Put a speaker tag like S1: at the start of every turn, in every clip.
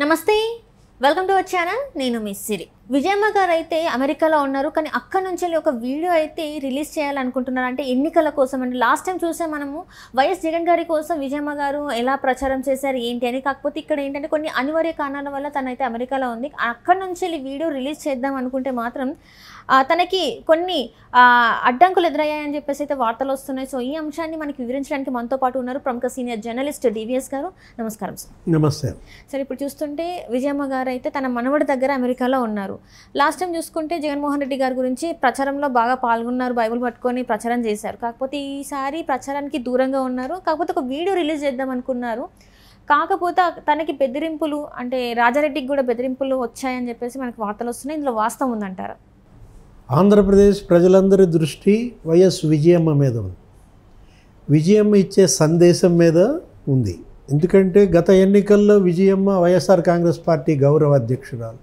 S1: నమస్తే welcome to our channel నేను Miss Siri Vijayamma గారు అయితే అమెరికాలో ఉన్నారు కానీ అక్కడ నుంచి వెళ్ళి ఒక వీడియో అయితే రిలీజ్ చేయాలనుకుంటున్నారు అంటే ఎన్నికల కోసం అంటే లాస్ట్ టైం చూసే మనము వైఎస్ జగన్ గారి కోసం విజయమ్మ గారు ఎలా ప్రచారం చేశారు ఏంటి అని కాకపోతే ఇక్కడ ఏంటంటే కొన్ని అనివార్య కారణాల వల్ల తనైతే అమెరికాలో ఉంది అక్కడ నుంచి వెళ్ళి వీడియో రిలీజ్ చేద్దాం అనుకుంటే మాత్రం ఆ, తనకి కొన్ని ఆ, అడ్డంకులు ఎదురయ్యాయని చెప్పేసి అయితే వార్తలు వస్తున్నాయి సో ఈ అంశాన్ని మనకి వివరించడానికి మనతో పాటు ఉన్నారు ప్రముఖ సీనియర్ జర్నలిస్ట్ డివిఎస్ గారు నమస్కారం సార్
S2: నమస్తే
S1: సరే ఇప్పుడు చూస్తుంటే విజయమ్మ గారు అయితే తన మనవడి దగ్గర అమెరికాలో ఉన్నారు లాస్ట్ టైం చూసుకుంటే జగన్మోహన్ రెడ్డి గారి గురించి ప్రచారంలో బాగా పాల్గొన్నారు బైబిల్ పట్టుకొని ప్రచారం చేశారు కాకపోతే ఈసారి ప్రచారానికి దూరంగా ఉన్నారు కాకపోతే ఒక వీడియో రిలీజ్ చేద్దాం అనుకున్నారు కాకపోతే తనకి బెదిరింపులు అంటే రాజారెడ్డికి కూడా బెదిరింపులు వచ్చాయని చెప్పేసి మనకి వార్తలు వస్తున్నాయి ఇందులో వాస్తవం ఉందంటారా
S2: ఆంధ్రప్రదేశ్ ప్రజలందరి దృష్టి వైఎస్ విజయమ్మ మీద ఉంది విజయమ్మ ఇచ్చే సందేశం మీద ఉంది ఎందుకంటే గత ఎన్నికల్లో విజయమ్మ వైఎస్ఆర్ కాంగ్రెస్ పార్టీ గౌరవ అధ్యక్షురాలు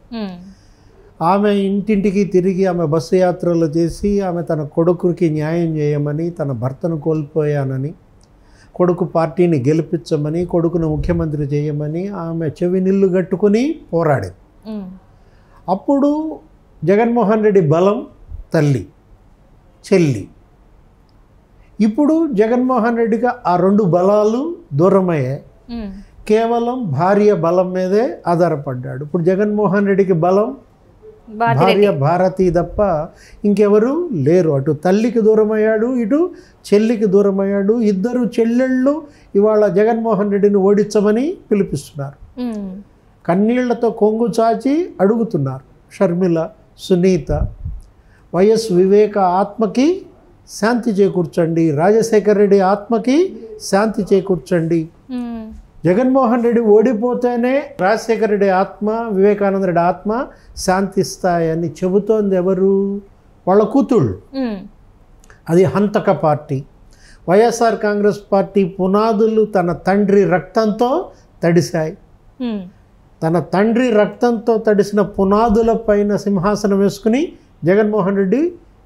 S2: ఆమె ఇంటింటికి తిరిగి ఆమె బస్సు యాత్రలు చేసి ఆమె తన కొడుకుకి న్యాయం చేయమని తన భర్తను కోల్పోయానని కొడుకు పార్టీని గెలిపించమని కొడుకును ముఖ్యమంత్రి చేయమని ఆమె చెవి నిల్లు కట్టుకుని పోరాడింది అప్పుడు జగన్మోహన్ రెడ్డి బలం తల్లి చెల్లి ఇప్పుడు జగన్మోహన్ రెడ్డిగా ఆ రెండు బలాలు దూరమయ్యాయి కేవలం భార్య బలం మీదే ఆధారపడ్డాడు ఇప్పుడు జగన్మోహన్ రెడ్డికి బలం భార్య భారతి తప్ప ఇంకెవరు లేరు అటు తల్లికి దూరమయ్యాడు ఇటు చెల్లికి దూరమయ్యాడు ఇద్దరు చెల్లెళ్ళు ఇవాళ జగన్మోహన్ రెడ్డిని ఓడించమని పిలిపిస్తున్నారు కన్నీళ్లతో కొంగు చాచి అడుగుతున్నారు షర్మిల సునీత వైఎస్ వివేక ఆత్మకి శాంతి చేకూర్చండి రాజశేఖర రెడ్డి ఆత్మకి శాంతి చేకూర్చండి జగన్మోహన్ రెడ్డి ఓడిపోతేనే రాజశేఖర రెడ్డి ఆత్మ వివేకానంద రెడ్డి ఆత్మ శాంతిస్తాయని చెబుతోంది ఎవరు వాళ్ళ కూతుళ్ళు అది హంతక పార్టీ వైఎస్ఆర్ కాంగ్రెస్ పార్టీ పునాదులు తన తండ్రి రక్తంతో తడిశాయి తన తండ్రి రక్తంతో తడిసిన పునాదుల పైన సింహాసనం వేసుకుని జగన్మోహన్ రెడ్డి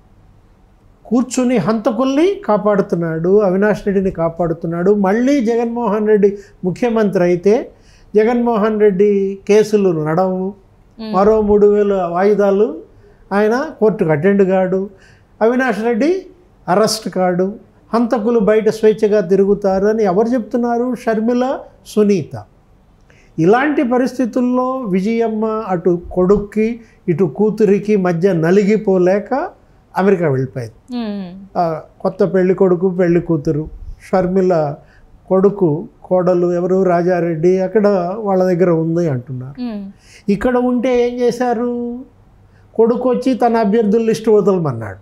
S2: కూర్చుని హంతకుల్ని కాపాడుతున్నాడు అవినాష్ రెడ్డిని కాపాడుతున్నాడు మళ్ళీ జగన్మోహన్ రెడ్డి ముఖ్యమంత్రి అయితే జగన్మోహన్ రెడ్డి కేసులు నడవు మరో మూడు వేల వాయిదాలు ఆయన కోర్టుకు అటెండ్ కాడు అవినాష్ రెడ్డి అరెస్ట్ కాడు హంతకులు బయట స్వేచ్ఛగా తిరుగుతారు అని ఎవరు చెప్తున్నారు షర్మిల సునీత ఇలాంటి పరిస్థితుల్లో విజయమ్మ అటు కొడుక్కి ఇటు కూతురికి మధ్య నలిగిపోలేక అమెరికా వెళ్ళిపోయింది ఆ, కొత్త పెళ్లి కొడుకు పెళ్లి కూతురు షర్మిల కొడుకు కోడలు ఎవరు రాజారెడ్డి అక్కడ వాళ్ళ దగ్గర ఉంది అంటున్నారు ఇక్కడ ఉంటే ఏం చేశారు కొడుకు వచ్చి తన అభ్యర్థుల లిస్టు వదలమన్నాడు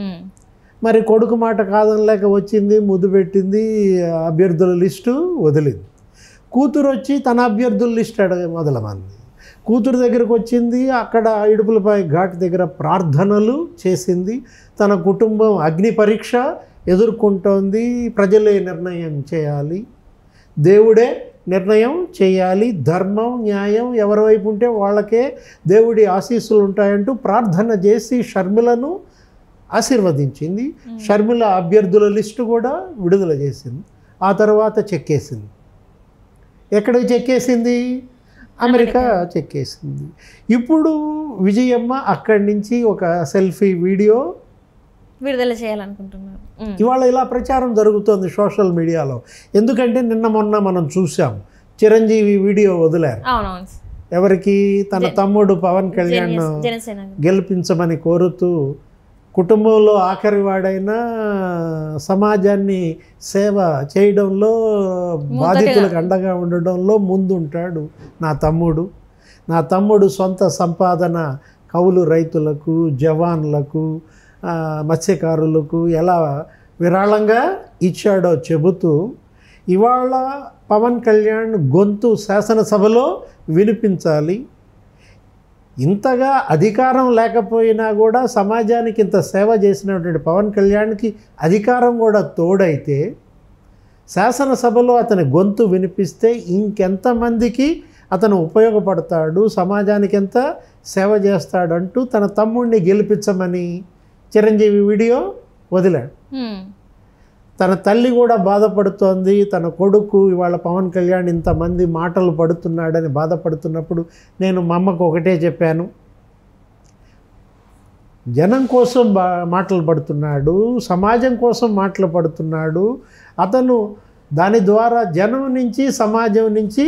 S2: మరి కొడుకు మాట కాదనలేక వచ్చింది ముద్దు పెట్టింది అభ్యర్థుల లిస్టు వదిలింది కూతురు వచ్చి తన అభ్యర్థుల లిస్ట్ అడగ మొదలమంది కూతురు దగ్గరకు వచ్చింది అక్కడ ఇడుపులపై ఘాట్ దగ్గర ప్రార్థనలు చేసింది తన కుటుంబం అగ్ని పరీక్ష ఎదుర్కొంటోంది ప్రజలే నిర్ణయం చేయాలి దేవుడే నిర్ణయం చేయాలి ధర్మం న్యాయం ఎవరి వైపు ఉంటే వాళ్ళకే దేవుడి ఆశీస్సులు ఉంటాయంటూ ప్రార్థన చేసి షర్మిలను ఆశీర్వదించింది షర్మిల అభ్యర్థుల లిస్టు కూడా విడుదల చేసింది ఆ తర్వాత చెక్కేసింది ఎక్కడికి చెక్కేసింది అమెరికా చెక్కేసింది ఇప్పుడు విజయమ్మ అక్కడి నుంచి ఒక సెల్ఫీ వీడియో
S1: విడుదల చేయాలనుకుంటున్నారు ఉమ్.
S2: ఇవాళ ఇలా ప్రచారం జరుగుతోంది సోషల్ మీడియాలో ఎందుకంటే నిన్న మొన్న మనం చూసాం చిరంజీవి వీడియో వదిలారు
S1: అవునవును
S2: ఎవరికి తన తమ్ముడు పవన్ కళ్యాణ్
S1: జనసేన- జనసేన
S2: గెలిపించమని కోరుతూ కుటుంబంలో ఆఖరి వాడైన సమాజాన్ని సేవ చేయడంలో బాధితులకు అండగా ఉండడంలో ముందుంటాడు నా తమ్ముడు నా తమ్ముడు సొంత సంపాదన కౌలు రైతులకు జవాన్లకు ఆ, మత్స్యకారులకు ఎలా విరాళంగా ఇచ్చాడో చెబుతూ ఇవాళ పవన్ కళ్యాణ్ గొంతు శాసనసభలో వినిపించాలి ఇంతగా అధికారం లేకపోయినా కూడా సమాజానికి ఇంత సేవ చేసినటువంటి పవన్ కళ్యాణ్కి అధికారం కూడా తోడైతే శాసనసభలో అతని గొంతు వినిపిస్తే ఇంకెంతమందికి అతను ఉపయోగపడతాడు సమాజానికి ఎంత సేవ చేస్తాడంటూ తన తమ్ముడిని గెలిపించమని చిరంజీవి వీడియో వదిలాడు
S1: ఉమ్.
S2: తన తల్లి కూడా బాధపడుతోంది తన కొడుకు ఇవాళ పవన్ కళ్యాణ్ ఇంతమంది మాటలు పడుతున్నాడని బాధపడుతున్నప్పుడు నేను మా అమ్మకు ఒకటే చెప్పాను జనం కోసం బా మాటలు పడుతున్నాడు సమాజం కోసం మాటలు పడుతున్నాడు అతను దాని ద్వారా జనం నుంచి సమాజం నుంచి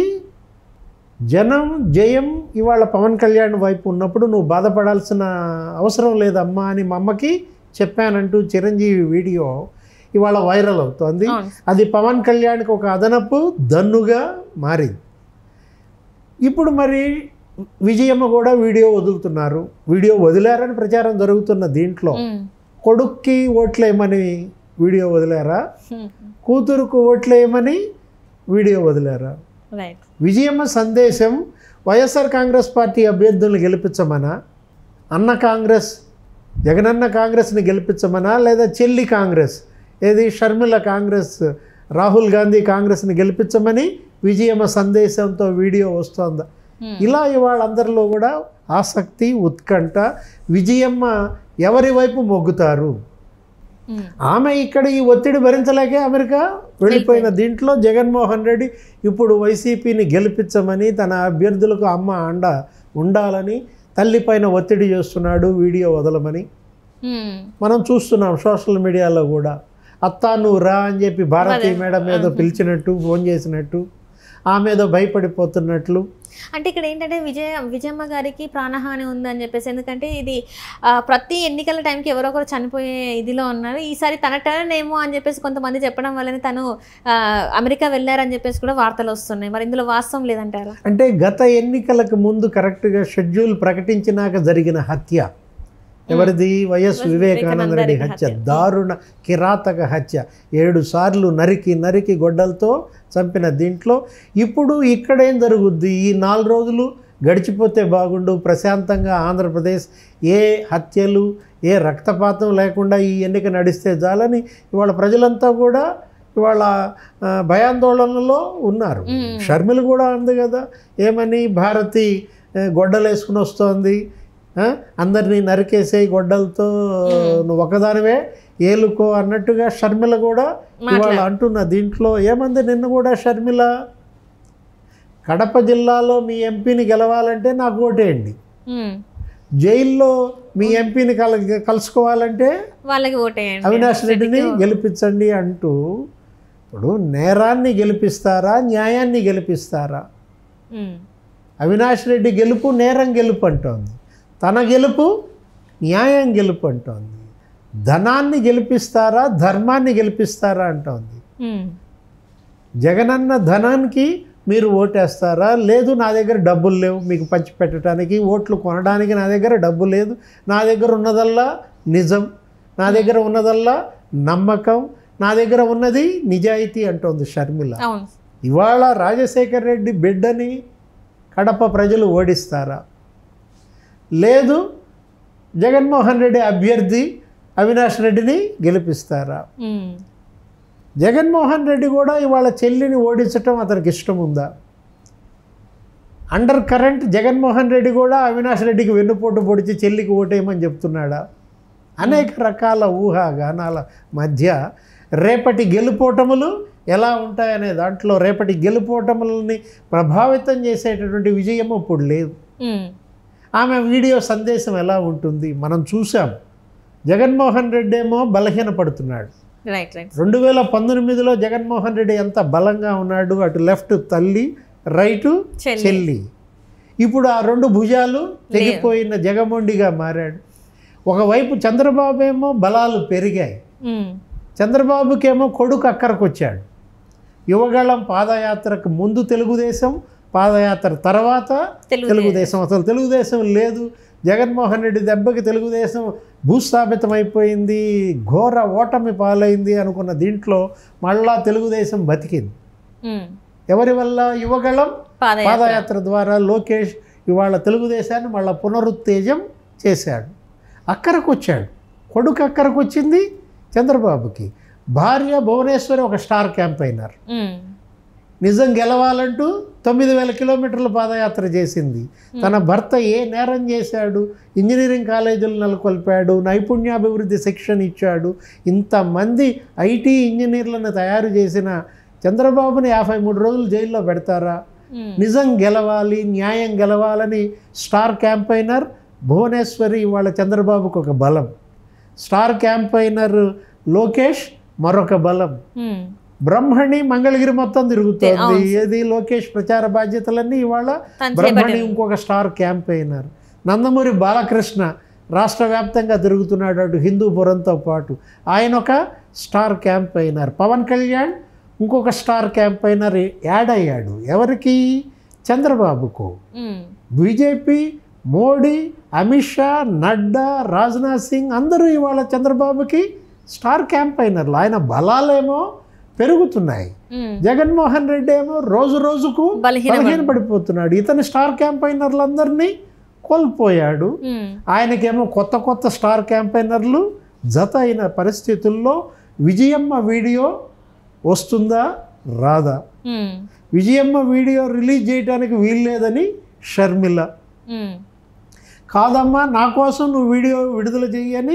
S2: జనం జయం ఇవాళ పవన్ కళ్యాణ్ వైపు ఉన్నప్పుడు నువ్వు బాధపడాల్సిన అవసరం లేదమ్మా అని మా అమ్మకి చెప్పానంటూ చిరంజీవి వీడియో ఇవాళ వైరల్ అవుతోంది
S1: అవును
S2: అది పవన్ కళ్యాణ్కి ఒక అదనపు దన్నుగా మారింది ఇప్పుడు మరి విజయమ్మ కూడా వీడియో వదులుతున్నారు వీడియో వదిలారని ప్రచారం జరుగుతున్న దీంట్లో
S1: ఉమ్.
S2: కొడుక్కి ఓట్లేయమని వీడియో వదిలారా
S1: ఉమ్.
S2: కూతురుకు ఓట్లేయమని వీడియో వదిలారా
S1: రైట్
S2: విజయమ్మ సందేశం వైఎస్ఆర్ కాంగ్రెస్ పార్టీ అభ్యర్థులను గెలిపించమనా అన్న కాంగ్రెస్ జగనన్న కాంగ్రెస్ని గెలిపించమనా లేదా చెల్లి కాంగ్రెస్ ఏది షర్మిల కాంగ్రెస్ రాహుల్ గాంధీ కాంగ్రెస్ని గెలిపించమని విజయమ్మ సందేశంతో వీడియో వస్తోందా
S1: ఉమ్.
S2: ఇలా ఇవాళ అందరిలో కూడా ఆసక్తి ఉత్కంఠ విజయమ్మ ఎవరి వైపు మొగ్గుతారు
S1: ఉమ్.
S2: ఆమె ఇక్కడ ఈ ఒత్తిడి భరించలేకే అమెరికా వెళ్ళిపోయిన దీంట్లో జగన్మోహన్ రెడ్డి ఇప్పుడు వైసీపీని గెలిపించమని తన అభ్యర్థులకు అమ్మ అండ ఉండాలని తల్లిపైన ఒత్తిడి చేస్తున్నాడు వీడియో వదలమని
S1: ఉమ్.
S2: మనం చూస్తున్నాం సోషల్ మీడియాలో కూడా అత్తా నువ్వు రా అని చెప్పి భారతీ మేడం ఏదో పిలిచినట్టు ఫోన్ చేసినట్టు ఆమె ఏదో భయపడిపోతున్నట్లు
S1: అంటే ఇక్కడ ఏంటంటే విజయ విజయమ్మ గారికి ప్రాణహాని ఉందని చెప్పేసి ఎందుకంటే ఇది ఆ, ప్రతి ఎన్నికల టైంకి ఎవరో ఒకరు చనిపోయే ఇదిలో ఉన్నారు ఈసారి తన టర్న్ ఏమో అని చెప్పేసి కొంతమంది చెప్పడం వల్లనే తను ఆ, అమెరికా వెళ్ళారని చెప్పేసి కూడా వార్తలు వస్తున్నాయి మరి ఇందులో వాస్తవం లేదంటారా
S2: అంటే గత ఎన్నికలకు ముందు కరెక్ట్గా షెడ్యూల్ ప్రకటించినాక జరిగిన హత్య ఎవరిది వైఎస్ వివేకానంద రెడ్డి హత్య దారుణ కిరాతక హత్య ఏడు సార్లు నరికి నరికి గొడ్డలతో చంపిన దీంట్లో ఇప్పుడు ఇక్కడేం జరుగుద్ది ఈ నాలుగు రోజులు గడిచిపోతే బాగుండు ప్రశాంతంగా ఆంధ్రప్రదేశ్ ఏ హత్యలు ఏ రక్తపాతం లేకుండా ఈ ఎన్నిక నడిస్తే చాలని ఇవాళ ప్రజలంతా కూడా ఇవాళ ఆ, భయాందోళనలో ఉన్నారు షర్మిల కూడా ఉంది కదా ఏమని భారతి ఆ, గొడ్డలు వేసుకుని వస్తోంది ఆ, అందరినీ నరికేసే గొడ్డలతో నువ్వు ఒకదానివే ఏలుకో అన్నట్టుగా షర్మిల కూడా ఇవాళ అంటున్న దీంట్లో ఏమంది నిన్న కూడా షర్మిల కడప జిల్లాలో మీ ఎంపీని గెలవాలంటే నాకు ఓటేయండి
S1: ఉమ్.
S2: జైల్లో మీ ఎంపీని కల కలుసుకోవాలంటే
S1: వాళ్ళకి ఓటేయండి
S2: అవినాష్ రెడ్డిని గెలిపించండి అంటూ ఇప్పుడు నేరాన్ని గెలిపిస్తారా న్యాయాన్ని గెలిపిస్తారా
S1: ఉమ్.
S2: అవినాష్ రెడ్డి గెలుపు నేరం గెలుపు అంటోంది తన గెలుపు న్యాయం గెలుపు అంటోంది ధనాన్ని గెలిపిస్తారా ధర్మాన్ని గెలిపిస్తారా అంటోంది
S1: ఉమ్.
S2: జగనన్న ధనానికి మీరు ఓటేస్తారా లేదు నా దగ్గర డబ్బులు లేవు మీకు పంచి పెట్టడానికి ఓట్లు కొనడానికి నా దగ్గర డబ్బు లేదు నా దగ్గర ఉన్నదల్లా నిజం నా దగ్గర ఉన్నదల్లా నమ్మకం నా దగ్గర ఉన్నది నిజాయితీ అంటోంది షర్మిల
S1: అవును
S2: ఇవాళ రాజశేఖర్ రెడ్డి బిడ్డని కడప ప్రజలు ఓడిస్తారా లేదు జగన్మోహన్ రెడ్డి అభ్యర్థి అవినాష్ రెడ్డిని గెలిపిస్తారా
S1: ఉమ్.
S2: జగన్మోహన్ రెడ్డి కూడా ఇవాళ చెల్లిని ఓడించటం అతనికి ఇష్టం ఉందా అండర్ కరెంట్ జగన్మోహన్ రెడ్డి కూడా అవినాష్ రెడ్డికి వెన్నుపోటు పొడిచి చెల్లికి ఓటేయమని చెప్తున్నాడా అనేక రకాల ఊహాగానాల మధ్య రేపటి గెలుపోటములు ఎలా ఉంటాయనే దాంట్లో రేపటి గెలుపోటములని ప్రభావితం చేసేటటువంటి విజయం ఇప్పుడు లేదు
S1: ఉమ్.
S2: ఆమె వీడియో సందేశం ఎలా ఉంటుంది మనం చూసాం జగన్మోహన్ రెడ్డి ఏమో బలహీనపడుతున్నాడు
S1: రైట్ రైట్
S2: రెండు వేల పంతొమ్మిదిలో జగన్మోహన్ రెడ్డి ఎంత బలంగా ఉన్నాడు అటు లెఫ్ట్ తల్లి రైటు
S1: చెల్లి.
S2: చెల్లి ఇప్పుడు ఆ రెండు భుజాలు తెగిపోయిన జగమొండిగా మారాడు ఒకవైపు చంద్రబాబు ఏమో బలాలు పెరిగాయి
S1: ఉమ్.
S2: చంద్రబాబుకేమో కొడుకు అక్కరకు వచ్చాడు యువగళం పాదయాత్రకు ముందు తెలుగుదేశం పాదయాత్ర తర్వాత
S1: తెలుగుదేశం.
S2: తెలుగుదేశం అసలు తెలుగుదేశం లేదు జగన్మోహన్ రెడ్డి దెబ్బకి తెలుగుదేశం భూస్థాపితం అయిపోయింది ఘోర ఓటమి పాలైంది అనుకున్న దీంట్లో మళ్ళా తెలుగుదేశం బతికింది
S1: ఉమ్.
S2: ఎవరి వల్ల యువగళం
S1: పాదయాత్ర
S2: పాదయాత్ర ద్వారా లోకేష్ ఇవాళ తెలుగుదేశాన్ని మళ్ళా పునరుత్తేజం చేశాడు అక్కరకు వచ్చాడు కొడుకు అక్కరకు వచ్చింది చంద్రబాబుకి భార్య భువనేశ్వరి ఒక స్టార్ క్యాంపైనర్
S1: ఉమ్.
S2: నిజం గెలవాలంటూ తొమ్మిది వేల కిలోమీటర్ల పాదయాత్ర చేసింది తన భర్త ఏ నేరం చేశాడు ఇంజనీరింగ్ కాలేజీలు నెలకొల్పాడు నైపుణ్యాభివృద్ధి శిక్షణ ఇచ్చాడు ఇంతమంది ఐటీ ఇంజనీర్లను తయారు చేసిన చంద్రబాబుని యాభై మూడు రోజులు జైల్లో పెడతారా
S1: మ్మ్.
S2: నిజం గెలవాలి న్యాయం గెలవాలని స్టార్ క్యాంపైనర్ భువనేశ్వరి వాళ్ళ చంద్రబాబుకు ఒక బలం స్టార్ క్యాంపైనర్ లోకేష్ మరొక బలం
S1: మ్మ్.
S2: బ్రహ్మణి మంగళగిరి మొత్తం తిరుగుతోంది ఏది లోకేష్ ప్రచార బాధ్యతలన్నీ ఇవాళ
S1: తను
S2: బ్రహ్మణి ఇంకొక స్టార్ క్యాంపెయినర్ నందమూరి బాలకృష్ణ రాష్ట్ర వ్యాప్తంగా తిరుగుతున్నాడు అటు హిందూపురంతో పాటు ఆయన ఒక స్టార్ క్యాంపెయినర్ పవన్ కళ్యాణ్ ఇంకొక స్టార్ క్యాంపెయినర్ యాడ్ అయ్యాడు ఎవరికి చంద్రబాబుకు
S1: మ్మ్.
S2: బీజేపీ మోడీ అమిత్ షా నడ్డా రాజ్నాథ్ సింగ్ అందరూ ఇవాళ చంద్రబాబుకి స్టార్ క్యాంపైనర్లు ఆయన బలాలేమో పెరుగుతున్నాయి
S1: మ్మ్.
S2: జగన్మోహన్ రెడ్డి ఏమో రోజు రోజుకు
S1: బలహీన
S2: బలహీన పడిపోతున్నాడు ఇతని స్టార్ క్యాంపైనర్లందరినీ కోల్పోయాడు
S1: మ్మ్.
S2: ఆయనకేమో కొత్త కొత్త స్టార్ క్యాంపైనర్లు జత అయిన పరిస్థితుల్లో విజయమ్మ వీడియో వస్తుందా రాదా
S1: మ్మ్.
S2: విజయమ్మ వీడియో రిలీజ్ చేయడానికి వీల్లేదని షర్మిల
S1: మ్మ్.
S2: కాదమ్మా నా కోసం నువ్వు వీడియో విడుదల చెయ్యని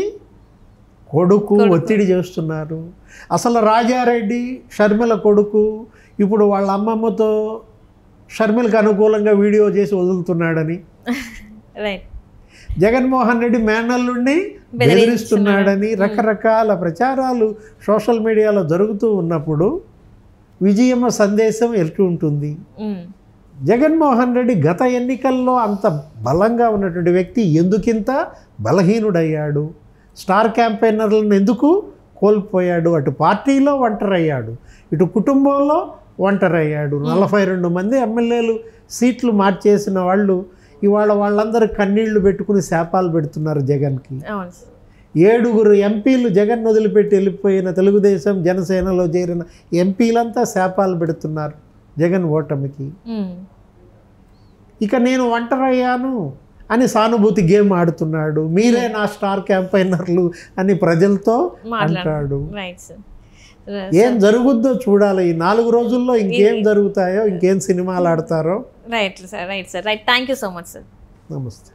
S2: కొడుకు ఒత్తిడి చేస్తున్నారు అసలు రాజారెడ్డి షర్మిల కొడుకు ఇప్పుడు వాళ్ళ అమ్మమ్మతో షర్మిలకు అనుకూలంగా వీడియో చేసి వదులుతున్నాడని
S1: రైట్
S2: జగన్మోహన్ రెడ్డి మేనల్లుండి బెదిరిస్తున్నాడని రకరకాల ప్రచారాలు సోషల్ మీడియాలో జరుగుతూ ఉన్నప్పుడు విజయమ్మ సందేశం ఎట్టు ఉంటుంది
S1: మ్మ్.
S2: జగన్మోహన్ రెడ్డి గత ఎన్నికల్లో అంత బలంగా ఉన్నటువంటి వ్యక్తి ఎందుకింత బలహీనుడయ్యాడు స్టార్ క్యాంపెయినర్లను ఎందుకు కోల్పోయాడు అటు పార్టీలో ఒంటరయ్యాడు ఇటు కుటుంబంలో ఒంటరయ్యాడు నలభై రెండు మంది ఎమ్మెల్యేలు సీట్లు మార్చేసిన వాళ్ళు ఇవాళ వాళ్ళందరూ కన్నీళ్లు పెట్టుకుని శాపాలు పెడుతున్నారు జగన్కి
S1: అవును సార్.
S2: ఏడుగురు ఎంపీలు జగన్ వదిలిపెట్టి వెళ్ళిపోయిన తెలుగుదేశం జనసేనలో చేరిన ఎంపీలంతా శాపాలు పెడుతున్నారు జగన్ ఓటమికి
S1: మ్మ్.
S2: ఇక నేను ఒంటరయ్యాను అని సానుభూతి గేమ్ ఆడుతున్నాడు మీరే నా స్టార్ క్యాంపైనర్లు అని ప్రజలతో
S1: మాట్లాడు
S2: అంటాడు
S1: రైట్ సార్
S2: ఏం జరుగుద్దో చూడాలి ఈ నాలుగు రోజుల్లో ఇంకేం జరుగుతాయో ఇంకేం సినిమాలు ఆడతారో
S1: right sir right sir right thank you so much sir
S2: నమస్తే